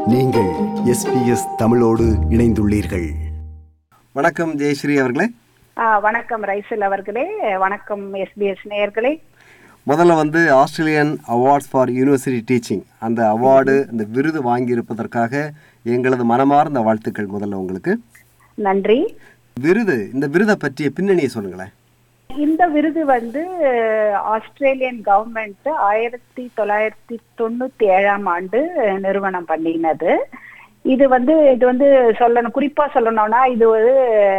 நீங்கள் எஸ்பிஎஸ் தமிழோடு இணைந்துள்ளீர்கள் வணக்கம் ஜெயஸ்ரீ அவர்களே ஆ, வணக்கம் ரைசல் அவர்களே வணக்கம் எஸ்பிஎஸ் நேயர்களே முதல்ல வந்து Australian awards for university teaching அந்த அவார்டு அந்த விருது வாங்கியிருப்பதற்காக எங்களது மனமார்ந்த வாழ்த்துக்கள் முதல்ல உங்களுக்கு நன்றி விருது இந்த விருதை பற்றிய பின்னணியை சொல்லுங்களேன் இந்த விருது வந்து ஆஸ்திரேலியன் கவர்மெண்ட் ஆயிரத்தி தொள்ளாயிரத்தி தொண்ணூத்தி ஏழாம் ஆண்டு நிறுவனம் பண்ணினது இது வந்து இது வந்து சொல்லணும் குறிப்பா சொல்லணும்னா இது ஒரு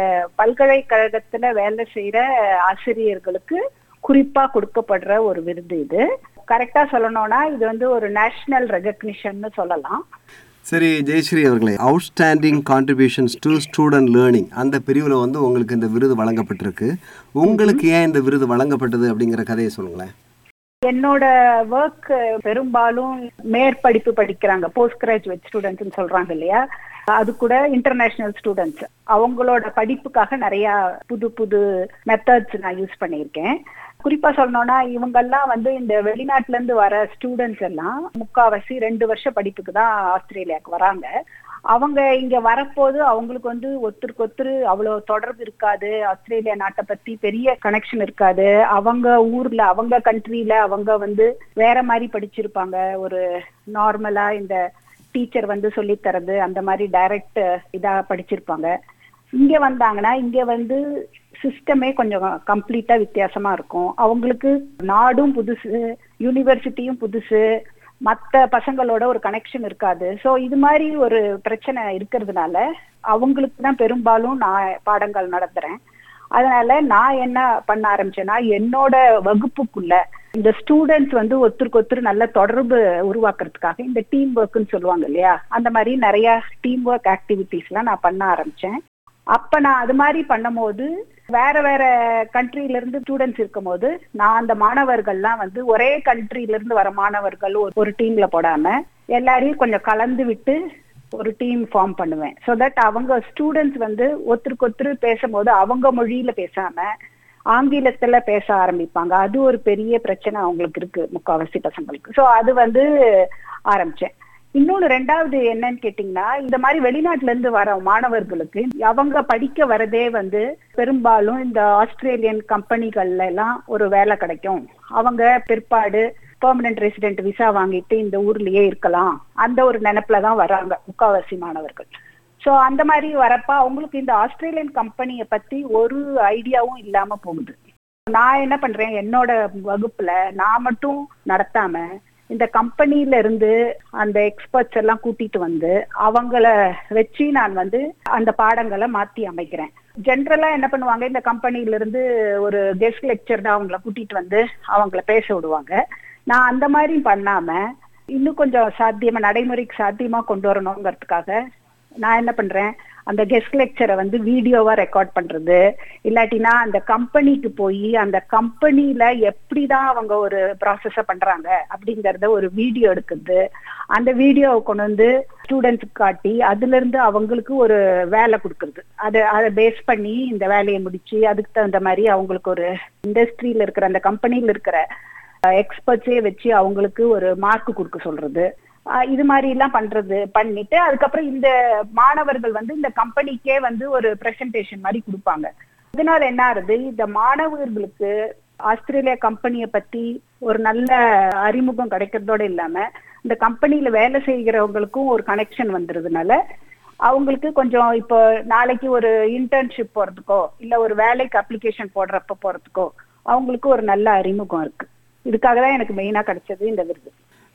பல்கலைக்கழகத்துல வேலை செய்யற ஆசிரியர்களுக்கு குறிப்பா கொடுக்கப்படுற ஒரு விருது இது கரெக்டா சொல்லணும்னா இது வந்து ஒரு நேஷனல் ரெகக்னிஷன்னு சொல்லலாம் சரி ஜெயஸ்ரீ அவர்களே outstanding contributions to student learning அந்த பிரிவில் வந்து உங்களுக்கு இந்த விருது வழங்கப்பட்டிருக்கு உங்களுக்கு ஏன் இந்த விருது வழங்கப்பட்டது அப்படிங்கிற கதையை சொல்லுங்களேன் என்னோட ஒர்க் பெரும்பாலும் மேற்படிப்பு படிக்கிறாங்க போஸ்ட் கிராஜுவேட் ஸ்டூடெண்ட்ஸ் சொல்றாங்க இல்லையா அது கூட இன்டர்நேஷனல் ஸ்டூடெண்ட்ஸ் அவங்களோட படிப்புக்காக நிறைய புது புது மெத்தட்ஸ் நான் யூஸ் பண்ணியிருக்கேன் குறிப்பா சொல்லணும்னா இவங்கெல்லாம் வந்து இந்த வெளிநாட்டுல இருந்து வர ஸ்டூடெண்ட்ஸ் எல்லாம் முக்காவாசி ரெண்டு வருஷ படிப்புக்கு தான் ஆஸ்திரேலியாவுக்கு வராங்க அவங்க இங்க வரப்போது அவங்களுக்கு வந்து ஒருத்தருக்கு ஒருத்தர் அவ்வளவு தொடர்பு இருக்காது ஆஸ்திரேலியா நாட்டை பத்தி பெரிய கனெக்ஷன் இருக்காது அவங்க ஊர்ல அவங்க கண்ட்ரில அவங்க வந்து வேற மாதிரி படிச்சிருப்பாங்க ஒரு நார்மலா இந்த டீச்சர் வந்து சொல்லித் தரது அந்த மாதிரி டைரக்ட் இதா படிச்சிருப்பாங்க இங்க வந்தாங்கன்னா இங்க வந்து சிஸ்டமே கொஞ்சம் கம்ப்ளீட்டா வித்தியாசமா இருக்கும் அவங்களுக்கு நாடும் புதுசு யூனிவர்சிட்டியும் புதுசு மத்த பசங்களோட ஒரு கனெக்ஷன் இருக்காது சோ இது மாதிரி ஒரு பிரச்சனை இருக்கிறதுனால அவங்களுக்கு தான் பெரும்பாலும் நான் பாடங்கள் நடத்துறேன் அதனால நான் என்ன பண்ண ஆரம்பிச்சேன்னா என்னோட வகுப்புக்குள்ள இந்த ஸ்டூடெண்ட்ஸ் வந்து ஒருத்தருக்கு ஒருத்தர் நல்ல தொடர்பு உருவாக்குறதுக்காக இந்த டீம் ஒர்க்னு சொல்லுவாங்க இல்லையா அந்த மாதிரி நிறைய டீம் ஒர்க் ஆக்டிவிட்டிஸ்லாம் நான் பண்ண ஆரம்பிச்சேன் அப்ப நான் அது மாதிரி பண்ணும்போது வேற வேற கண்ட்ரில இருந்து ஸ்டூடெண்ட்ஸ் இருக்கும்போது நான் அந்த மாணவர்கள்லாம் வந்து ஒரே கண்ட்ரில இருந்து வர மாணவர்கள் ஒரு- ஒரு டீம்ல போடாம எல்லாரையும் கொஞ்சம் கலந்து விட்டு ஒரு டீம் ஃபார்ம் பண்ணுவேன் ஸோ தட் அவங்க ஸ்டூடெண்ட்ஸ் வந்து ஒருத்தருக்கு ஒருத்தர் பேசும்போது அவங்க மொழியில பேசாம ஆங்கிலத்துல பேச ஆரம்பிப்பாங்க அது ஒரு பெரிய பிரச்சனை அவங்களுக்கு இருக்கு முக்காவாசி பசங்களுக்கு ஸோ அது வந்து ஆரம்பிச்சேன் இன்னொன்னு ரெண்டாவது என்னன்னு கேட்டீங்கன்னா இந்த மாதிரி வெளிநாட்டுல இருந்து வர மாணவர்களுக்கு அவங்க படிக்க வரதே வந்து பெரும்பாலும் இந்த ஆஸ்திரேலியன் கம்பெனிகள்ல எல்லாம் ஒரு வேலை கிடைக்கும் அவங்க பிற்பாடு பெர்மனன்ட் ரெசிடென்ட் விசா வாங்கிட்டு இந்த ஊர்லயே இருக்கலாம் அந்த ஒரு நினைப்புல தான் வராங்க முக்காவாசி மாணவர்கள் சோ அந்த மாதிரி வரப்ப அவங்களுக்கு இந்த ஆஸ்திரேலியன் கம்பெனியை பத்தி ஒரு ஐடியாவும் இல்லாம போகுது நான் என்ன பண்றேன் என்னோட வகுப்புல நான் மட்டும் நடத்தாம இந்த கம்பெனில இருந்து அந்த எக்ஸ்பர்ட்ஸ் எல்லாம் கூட்டிட்டு வந்து அவங்கள வச்சு நான் வந்து அந்த பாடங்களை மாத்தி அமைக்கிறேன் ஜென்ரலா என்ன பண்ணுவாங்க இந்த கம்பெனில இருந்து ஒரு கெஸ்ட் லெக்சர் தான் அவங்கள கூட்டிட்டு வந்து அவங்கள பேச விடுவாங்க நான் அந்த மாதிரி பண்ணாம இன்னும் கொஞ்சம் சாத்தியமா நடைமுறைக்கு சாத்தியமா கொண்டு வரணுங்கிறதுக்காக நான் என்ன பண்றேன் அந்த கெஸ்ட் லெக்சரை வந்து வீடியோவா ரெக்கார்ட் பண்றது இல்லாட்டினா அந்த கம்பெனிக்கு போய் அந்த கம்பெனில எப்படிதான் அவங்க ஒரு ப்ராசஸ பண்றாங்க அப்படிங்கறத ஒரு வீடியோ எடுக்கிறது அந்த வீடியோவை கொண்டு வந்து ஸ்டூடெண்ட்ஸ்க்கு காட்டி அதுல இருந்து அவங்களுக்கு ஒரு வேலை கொடுக்கறது அதை அதை பேஸ் பண்ணி இந்த வேலையை முடிச்சு அதுக்கு தகுந்த மாதிரி அவங்களுக்கு ஒரு இண்டஸ்ட்ரியில இருக்கிற அந்த கம்பெனில இருக்கிற எக்ஸ்பர்ட்ஸே வச்சு அவங்களுக்கு ஒரு மார்க் கொடுக்க சொல்றது ஆஹ் இது மாதிரி எல்லாம் பண்றது பண்ணிட்டு அதுக்கப்புறம் இந்த மாணவர்கள் வந்து இந்த கம்பெனிக்கே வந்து ஒரு பிரசன்டேஷன் மாதிரி கொடுப்பாங்க இதனால என்ன ஆகுது இந்த மாணவர்களுக்கு ஆஸ்திரேலியா கம்பெனியை பத்தி ஒரு நல்ல அறிமுகம் கிடைக்கிறதோட இல்லாம இந்த கம்பெனில வேலை செய்கிறவங்களுக்கும் ஒரு கனெக்ஷன் வந்துருதுனால அவங்களுக்கு கொஞ்சம் இப்போ நாளைக்கு ஒரு இன்டர்ன்ஷிப் போறதுக்கோ இல்ல ஒரு வேலைக்கு அப்ளிகேஷன் போடுறப்ப போறதுக்கோ அவங்களுக்கு ஒரு நல்ல அறிமுகம் இருக்கு இதுக்காக தான் எனக்கு மெயினா கிடைச்சது இந்த விருது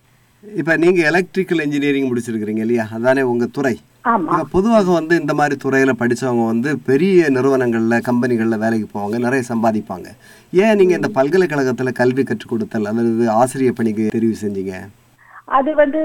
இப்போ நீங்கள் எலக்ட்ரிக்கல் இன்ஜினியரிங் முடிச்சிருக்கிறீங்க இல்லையா அதானே உங்கள் துறை ஆமா இப்ப பொதுவாக வந்து இந்த மாதிரி துறையில் படிச்சவங்க வந்து பெரிய நிறுவனங்களில் கம்பெனிகளில் வேலைக்கு போவாங்க நிறைய சம்பாதிப்பாங்க ஏன் நீங்கள் இந்த பல்கலைக்கழகத்தில் கல்வி கற்றுக் கொடுத்தல் அல்லது ஆசிரியர் பணிக்கு தெரிவு செஞ்சீங்க அது வந்து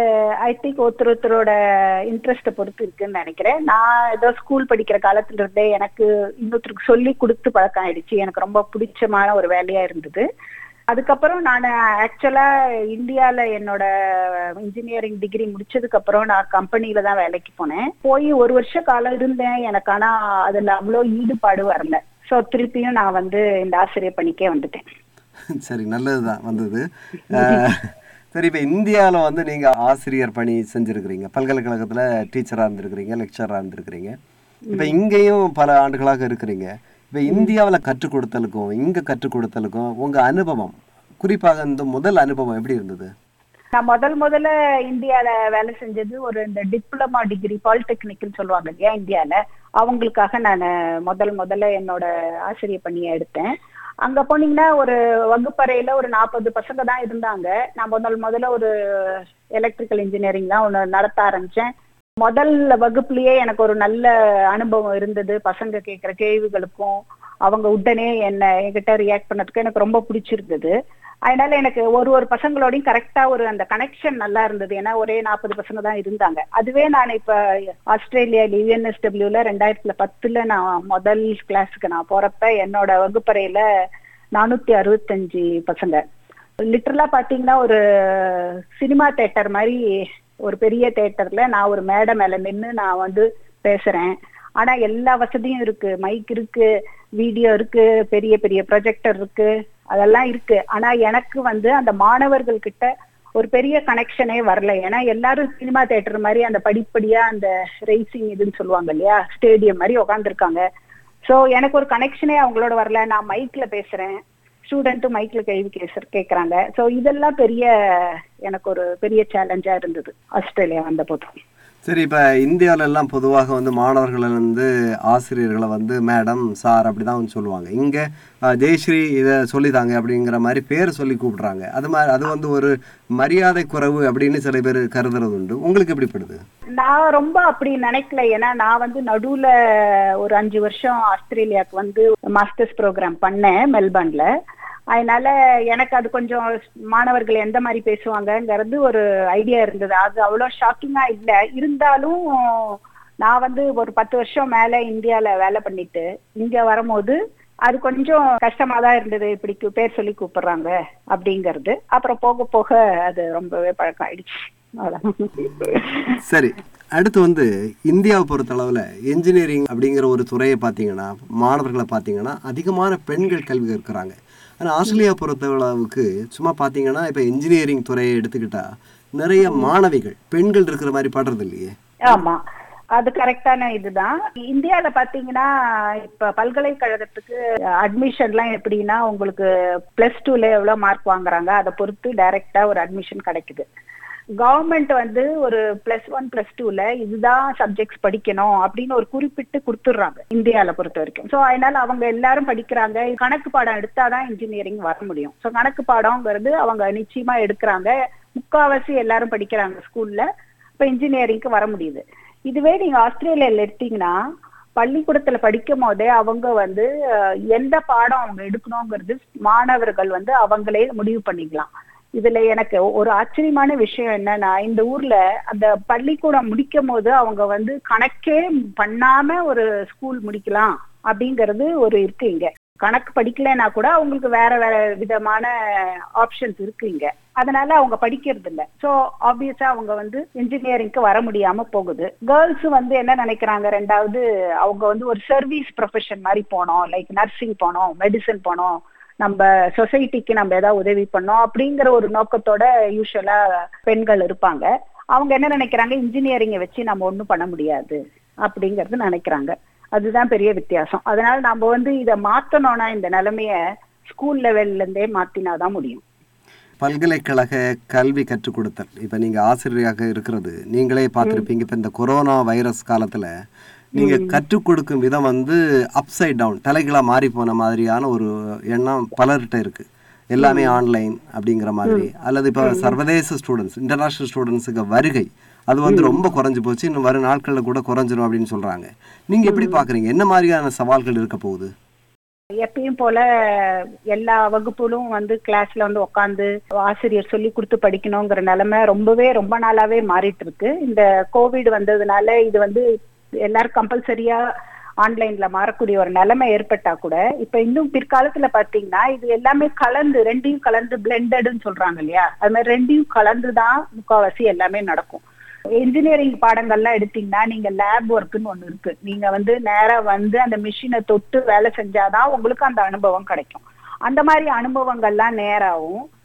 ஐ திங்க் ஒருத்தர் ஒருத்தரோட இன்ட்ரெஸ்ட்டை பொறுத்து இருக்குன்னு நினைக்கிறேன் நான் ஏதோ ஸ்கூல் படிக்கிற காலத்துல இருந்தே எனக்கு இன்னொருத்தருக்கு சொல்லி கொடுத்து பழக்கம் ஆயிடுச்சு எனக்கு ரொம்ப பிடிச்சமான ஒரு வேலையா இருந்தது அதுக்கப்புறம் நான் ஆக்சுவலா இந்தியால என்னோட இன்ஜினியரிங் டிகிரி முடிச்சதுக்கு அப்புறம் நான் கம்பெனில தான் வேலைக்கு போனேன் போய் ஒரு வருஷ காலம் இருந்தேன் எனக்கு ஆனா அதுல அவ்வளோ ஈடுபாடு வரல ஸோ திருப்பியும் நான் வந்து இந்த ஆசிரியர் பணிக்கே வந்துட்டேன் சரி நல்லது தான் வந்தது அஹ், சரி இப்போ இந்தியாவில் வந்து நீங்கள் ஆசிரியர் பணி செஞ்சுருக்கிறீங்க பல்கலைக்கழகத்தில் டீச்சராக இருந்திருக்கிறீங்க லெக்சராக இருந்திருக்கிறீங்க இப்போ இங்கேயும் பல ஆண்டுகளாக இருக்கிறீங்க இப்போ இந்தியாவில் கற்றுக் கொடுத்தலுக்கும் இங்கே கற்றுக் கொடுத்தலுக்கும் உங்கள் அனுபவம் குறிப்பாக இந்த முதல் அனுபவம் எப்படி இருந்தது நான் முதல் முதல்ல இந்தியால வேலை செஞ்சது ஒரு இந்த டிப்ளமா டிகிரி பாலிடெக்னிக்னு சொல்லுவாங்க இல்லையா இந்தியால அவங்களுக்காக நான் முதல் முதல்ல என்னோட ஆசிரியர் பணியை எடுத்தேன் அங்க போனீங்கன்னா ஒரு வகுப்பறையில ஒரு நாற்பது பசங்க தான் இருந்தாங்க நான் முதல் முதல்ல ஒரு எலக்ட்ரிக்கல் இன்ஜினியரிங் தான் ஒன்று நடத்த ஆரம்பிச்சேன் முதல் வகுப்புலயே எனக்கு ஒரு நல்ல அனுபவம் இருந்தது பசங்க கேட்குற கேள்விகளுக்கும் அவங்க உடனே என்ன என்கிட்ட ரியாக்ட் பண்ணதுக்கு எனக்கு ரொம்ப பிடிச்சிருந்தது அதனால எனக்கு ஒரு ஒரு பசங்களோடையும் கரெக்டா ஒரு அந்த கனெக்ஷன் நல்லா இருந்தது ஏன்னா ஒரே நாற்பது பசங்க தான் இருந்தாங்க அதுவே நான் இப்ப ஆஸ்திரேலியா யூஎன்எஸ்டபிள்யூல ரெண்டாயிரத்துல பத்துல நான் முதல் கிளாஸுக்கு நான் போறப்ப என்னோட வகுப்பறையில நானூத்தி அறுபத்தஞ்சு பசங்க லிட்டரலா பாத்தீங்கன்னா ஒரு சினிமா தேட்டர் மாதிரி ஒரு பெரிய தேட்டர்ல நான் ஒரு மேடை மேல நின்னு நான் வந்து பேசுறேன் ஆனா எல்லா வசதியும் இருக்கு மைக் இருக்கு வீடியோ இருக்கு பெரிய பெரிய ப்ரொஜெக்டர் இருக்கு அதெல்லாம் இருக்கு ஆனா எனக்கு வந்து அந்த மாணவர்கள் கிட்ட ஒரு பெரிய கனெக்ஷனே வரல ஏன்னா எல்லாரும் சினிமா தேட்டர் மாதிரி அந்த படிப்படியா அந்த ரேசிங் இதுன்னு சொல்லுவாங்க இல்லையா ஸ்டேடியம் மாதிரி உட்காந்துருக்காங்க சோ எனக்கு ஒரு கனெக்ஷனே அவங்களோட வரல நான் மைக்ல பேசுறேன் ஸ்டூடெண்ட்டும் மைக்ல கேள்வி கேச கேட்கறாங்க சோ இதெல்லாம் பெரிய எனக்கு ஒரு பெரிய சேலஞ்சா இருந்தது ஆஸ்திரேலியா வந்த போதும் சரி இப்போ இந்தியாவில எல்லாம் பொதுவாக வந்து மாணவர்களை வந்து ஆசிரியர்களை வந்து மேடம் சார் அப்படி தான் வந்து சொல்லுவாங்க இங்கே ஜெயஸ்ரீ இதை சொல்லித்தாங்க அப்படிங்கிற மாதிரி பேர் சொல்லி கூப்பிடுறாங்க அது மாதிரி அது வந்து ஒரு மரியாதை குறைவு அப்படின்னு சில பேர் கருதுறது உண்டு உங்களுக்கு எப்படிப்படுது நான் ரொம்ப அப்படி நினைக்கல ஏன்னா நான் வந்து நடுவுல ஒரு அஞ்சு வருஷம் ஆஸ்திரேலியாவுக்கு வந்து மாஸ்டர்ஸ் ப்ரோக்ராம் பண்ணேன் மெல்பர்ன்ல அதனால எனக்கு அது கொஞ்சம் மாணவர்கள் எந்த மாதிரி பேசுவாங்கங்கிறது ஒரு ஐடியா இருந்தது அது அவ்வளோ ஷாக்கிங்கா இல்ல இருந்தாலும் நான் வந்து ஒரு பத்து வருஷம் மேல இந்தியால வேலை பண்ணிட்டு இங்க வரும்போது அது கொஞ்சம் கஷ்டமா தான் இருந்தது இப்படி கு- பேர் சொல்லி கூப்பிடுறாங்க அப்படிங்கிறது அப்புறம் போக போக அது ரொம்பவே பழக்கம் ஆயிடுச்சு அவ்வளவுதான் சரி அடுத்து வந்து இந்தியாவை பொறுத்தளவில் இன்ஜினியரிங் அப்படிங்கிற ஒரு துறையை பார்த்தீங்கன்னா மாணவர்களை பார்த்தீங்கன்னா அதிகமான பெண்கள் கல்வி கற்கிறாங்க ஆனால் ஆஸ்திரேலியா பொறுத்தளவுக்கு சும்மா பார்த்தீங்கன்னா இப்போ இன்ஜினியரிங் துறையை எடுத்துக்கிட்டா நிறைய மாணவிகள் பெண்கள் இருக்கிற மாதிரி படுறது இல்லையே ஆமா அது கரெக்டான இதுதான் இந்தியால பாத்தீங்கன்னா இப்ப பல்கலைக்கழகத்துக்கு அட்மிஷன்லாம் எப்படின்னா உங்களுக்கு பிளஸ் டூல எவ்வளவு மார்க் வாங்குறாங்க அதை பொறுத்து டைரக்டா ஒரு அட்மிஷன் கிடைக்குது கவர்மெண்ட் வந்து ஒரு பிளஸ் ஒன் பிளஸ் டூல இதுதான் சப்ஜெக்ட்ஸ் படிக்கணும் அப்படின்னு ஒரு குறிப்பிட்டு கொடுத்துடுறாங்க இந்தியால பொறுத்த வரைக்கும் சோ அதனால அவங்க எல்லாரும் படிக்கிறாங்க கணக்கு பாடம் எடுத்தாதான் இன்ஜினியரிங் வர முடியும் சோ கணக்கு பாடம்ங்கிறது அவங்க நிச்சயமா எடுக்கிறாங்க முக்காவாசி எல்லாரும் படிக்கிறாங்க ஸ்கூல்ல இப்ப இன்ஜினியரிங்க்கு வர முடியுது இதுவே நீங்க ஆஸ்திரேலியால எடுத்தீங்கன்னா பள்ளிக்கூடத்துல படிக்கும் போதே அவங்க வந்து அஹ், எந்த பாடம் அவங்க எடுக்கணுங்கிறது மாணவர்கள் வந்து அவங்களே முடிவு பண்ணிக்கலாம் இதுல எனக்கு ஒரு ஆச்சரியமான விஷயம் என்னன்னா இந்த ஊர்ல அந்த பள்ளிக்கூடம் முடிக்கும் போது அவங்க வந்து கணக்கே பண்ணாம ஒரு ஸ்கூல் முடிக்கலாம் அப்படிங்கிறது ஒரு இருக்கு இங்க கணக்கு படிக்கலைன்னா கூட அவங்களுக்கு வேற வேற விதமான ஆப்ஷன்ஸ் இருக்கு இங்க அதனால அவங்க படிக்கிறது இல்ல சோ ஆப்வியஸா அவங்க வந்து இன்ஜினியரிங்க்கு வர முடியாம போகுது கேர்ள்ஸ் வந்து என்ன நினைக்கிறாங்க ரெண்டாவது அவங்க வந்து ஒரு சர்வீஸ் ப்ரொஃபஷன் மாதிரி போனோம் லைக் நர்சிங் போனோம் மெடிசன் போனோம் நம்ம சொசைட்டிக்கு நம்ம ஏதாவது உதவி பண்ணோம் அப்படிங்கிற ஒரு நோக்கத்தோட யூஸ்வலா பெண்கள் இருப்பாங்க அவங்க என்ன நினைக்கிறாங்க இன்ஜினியரிங்கை வச்சு நம்ம ஒண்ணும் பண்ண முடியாது அப்படிங்கறது நினைக்கிறாங்க அதுதான் பெரிய வித்தியாசம் அதனால நம்ம வந்து இதை மாத்தணும்னா இந்த நிலைமைய ஸ்கூல் லெவல்ல இருந்தே மாத்தினாதான் முடியும் பல்கலைக்கழக கல்வி கற்றுக் கொடுத்தல் இப்போ நீங்கள் ஆசிரியராக இருக்கிறது நீங்களே பார்த்துருப்பீங்க இப்போ இந்த கொரோனா வைரஸ் காலத்தில் நீங்கள் கற்றுக் கொடுக்கும் விதம் வந்து அப்சைட் டவுன் தலைகளாக மாறி போன மாதிரியான ஒரு எண்ணம் பலர்கிட்ட இருக்கு எல்லாமே ஆன்லைன் அப்படிங்கிற மாதிரி அல்லது இப்போ சர்வதேச ஸ்டூடெண்ட்ஸ் இன்டர்நேஷ்னல் ஸ்டூடெண்ட்ஸுக்கு வருகை அது வந்து ரொம்ப குறைஞ்சு போச்சு இன்னும் வரும் நாட்களில் கூட குறைஞ்சிரும் அப்படின்னு சொல்கிறாங்க நீங்கள் எப்படி பார்க்குறீங்க என்ன மாதிரியான சவால்கள் இருக்க போகுது எப்பயும் போல எல்லா வகுப்புகளும் வந்து கிளாஸ்ல வந்து உட்காந்து ஆசிரியர் சொல்லி கொடுத்து படிக்கணுங்கிற நிலைமை ரொம்பவே ரொம்ப நாளாவே மாறிட்டு இருக்கு இந்த கோவிட் வந்ததுனால இது வந்து எல்லாரும் கம்பல்சரியா ஆன்லைன்ல மாறக்கூடிய ஒரு நிலைமை ஏற்பட்டா கூட இப்ப இன்னும் பிற்காலத்துல பாத்தீங்கன்னா இது எல்லாமே கலந்து ரெண்டையும் கலந்து பிளெண்டட்னு சொல்றாங்க இல்லையா அது மாதிரி ரெண்டையும் கலந்து தான் முக்காவாசி எல்லாமே நடக்கும் இன்ஜினியரிங் பாடங்கள்லாம் எடுத்தீங்கன்னா நீங்க லேப் ஒர்க்குன்னு ஒண்ணு இருக்கு நீங்க வந்து நேரா வந்து அந்த மிஷினை தொட்டு வேலை செஞ்சாதான் உங்களுக்கு அந்த அனுபவம் கிடைக்கும் அந்த மாதிரி அனுபவங்கள்லாம் நேராவும்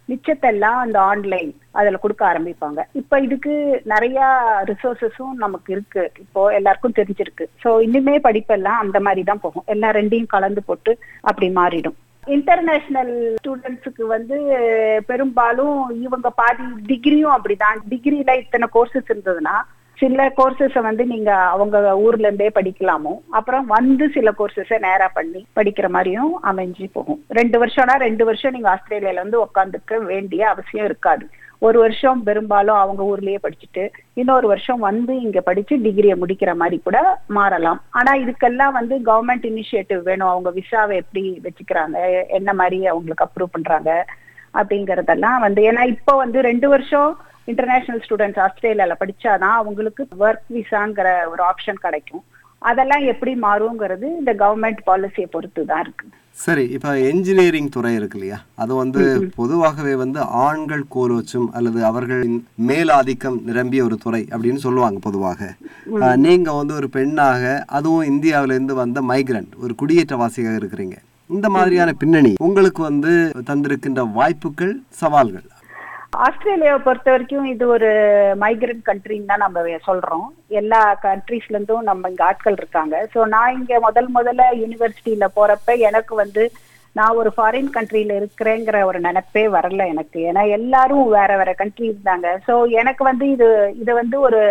மிச்சத்தெல்லாம் அந்த ஆன்லைன் அதுல கொடுக்க ஆரம்பிப்பாங்க இப்ப இதுக்கு நிறைய ரிசோர்சஸும் நமக்கு இருக்கு இப்போ எல்லாருக்கும் தெரிஞ்சிருக்கு சோ இனிமே படிப்பெல்லாம் அந்த மாதிரி தான் போகும் எல்லாம் ரெண்டையும் கலந்து போட்டு அப்படி மாறிடும் இன்டர்நேஷனல் ஸ்டூடெண்ட்ஸுக்கு வந்து பெரும்பாலும் இவங்க பாதி டிகிரியும் அப்படிதான் டிகிரில இத்தனை கோர்சஸ் இருந்ததுன்னா சில கோர்சஸ வந்து நீங்க அவங்க ஊர்ல இருந்தே படிக்கலாமோ அப்புறம் வந்து சில கோர்சஸ நேரா பண்ணி படிக்கிற மாதிரியும் அமைஞ்சு போகும் ரெண்டு வருஷம்னா ரெண்டு வருஷம் நீங்க ஆஸ்திரேலியால வந்து உட்காந்துக்க வேண்டிய அவசியம் இருக்காது ஒரு வருஷம் பெரும்பாலும் அவங்க ஊர்லயே படிச்சுட்டு இன்னொரு வருஷம் வந்து இங்க படிச்சு டிகிரியை முடிக்கிற மாதிரி கூட மாறலாம் ஆனா இதுக்கெல்லாம் வந்து கவர்மெண்ட் இனிஷியேட்டிவ் வேணும் அவங்க விசாவை எப்படி வச்சுக்கிறாங்க என்ன மாதிரி அவங்களுக்கு அப்ரூவ் பண்றாங்க அப்படிங்கறதெல்லாம் வந்து ஏன்னா இப்போ வந்து ரெண்டு வருஷம் இன்டர்நேஷனல் ஸ்டூடெண்ட்ஸ் ஆஸ்திரேலியால படிச்சாதான் அவங்களுக்கு ஒர்க் விசாங்கிற ஒரு ஆப்ஷன் கிடைக்கும் அதெல்லாம் எப்படி மாறுங்கிறது இந்த கவர்மெண்ட் பாலிசியை பொறுத்து தான் இருக்கு சரி இப்போ என்ஜினியரிங் துறை இருக்கு இல்லையா அது வந்து பொதுவாகவே வந்து ஆண்கள் கோலோச்சும் அல்லது அவர்களின் மேலாதிக்கம் நிரம்பிய ஒரு துறை அப்படின்னு சொல்லுவாங்க பொதுவாக ஆஹ், நீங்க வந்து ஒரு பெண்ணாக அதுவும் இந்தியாவில இருந்து வந்த மைக்ரண்ட் ஒரு குடியேற்றவாசியாக இருக்கிறீங்க இந்த மாதிரியான பின்னணி உங்களுக்கு வந்து தந்திருக்கின்ற வாய்ப்புகள் சவால்கள் ஆஸ்திரேலியாவை பொறுத்த வரைக்கும் இது ஒரு மைக்ரண்ட் கண்ட்ரின்னு தான் நம்ம சொல்றோம் எல்லா கண்ட்ரீஸ்ல இருந்தும் நம்ம இங்க ஆட்கள் இருக்காங்க ஸோ நான் இங்க முதல் முதல்ல யூனிவர்சிட்டியில போறப்ப எனக்கு வந்து நான் ஒரு ஃபாரின் கண்ட்ரியில இருக்கிறேங்கிற ஒரு நினைப்பே வரல எனக்கு ஏன்னா எல்லாரும் வேற வேற கண்ட்ரி இருந்தாங்க ஸோ எனக்கு வந்து இது இது வந்து ஒரு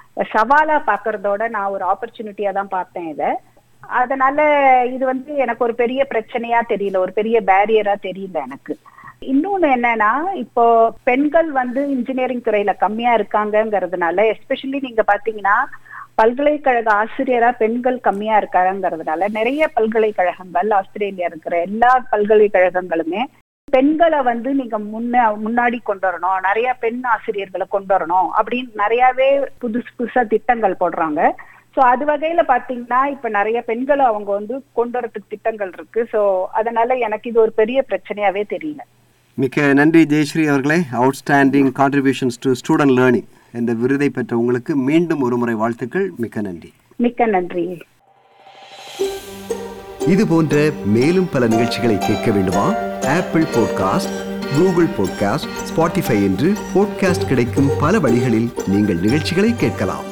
சவாலா பாக்குறதோட நான் ஒரு ஆப்பர்ச்சுனிட்டியா தான் பார்த்தேன் இதை அதனால இது வந்து எனக்கு ஒரு பெரிய பிரச்சனையா தெரியல ஒரு பெரிய பேரியரா தெரியல எனக்கு இன்னொன்னு என்னன்னா இப்போ பெண்கள் வந்து இன்ஜினியரிங் துறையில கம்மியா இருக்காங்கங்கிறதுனால எஸ்பெஷலி நீங்க பாத்தீங்கன்னா பல்கலைக்கழக ஆசிரியரா பெண்கள் கம்மியா இருக்காங்கிறதுனால நிறைய பல்கலைக்கழகங்கள் ஆஸ்திரேலியா இருக்கிற எல்லா பல்கலைக்கழகங்களுமே பெண்களை வந்து நீங்க முன்ன முன்னாடி கொண்டு வரணும் நிறைய பெண் ஆசிரியர்களை கொண்டு வரணும் அப்படின்னு நிறையவே புதுசு புதுசா திட்டங்கள் போடுறாங்க சோ அது வகையில பாத்தீங்கன்னா இப்ப நிறைய பெண்களை அவங்க வந்து கொண்டு வரதுக்கு திட்டங்கள் இருக்கு சோ அதனால எனக்கு இது ஒரு பெரிய பிரச்சனையாவே தெரியல மிக்க நன்றி ஜெயஸ்ரீ அவர்களே outstanding contributions to student learning என்ற விருதை பெற்ற உங்களுக்கு மீண்டும் ஒரு முறை வாழ்த்துக்கள் மிக்க நன்றி மிக்க நன்றி இது போன்ற மேலும் பல நிகழ்ச்சிகளை கேட்க வேண்டுமா Apple podcast Google podcast Spotify என்று பாட்காஸ்ட் கிடைக்கும் பல வழிகளில் நீங்கள் நிகழ்ச்சிகளை கேட்கலாம்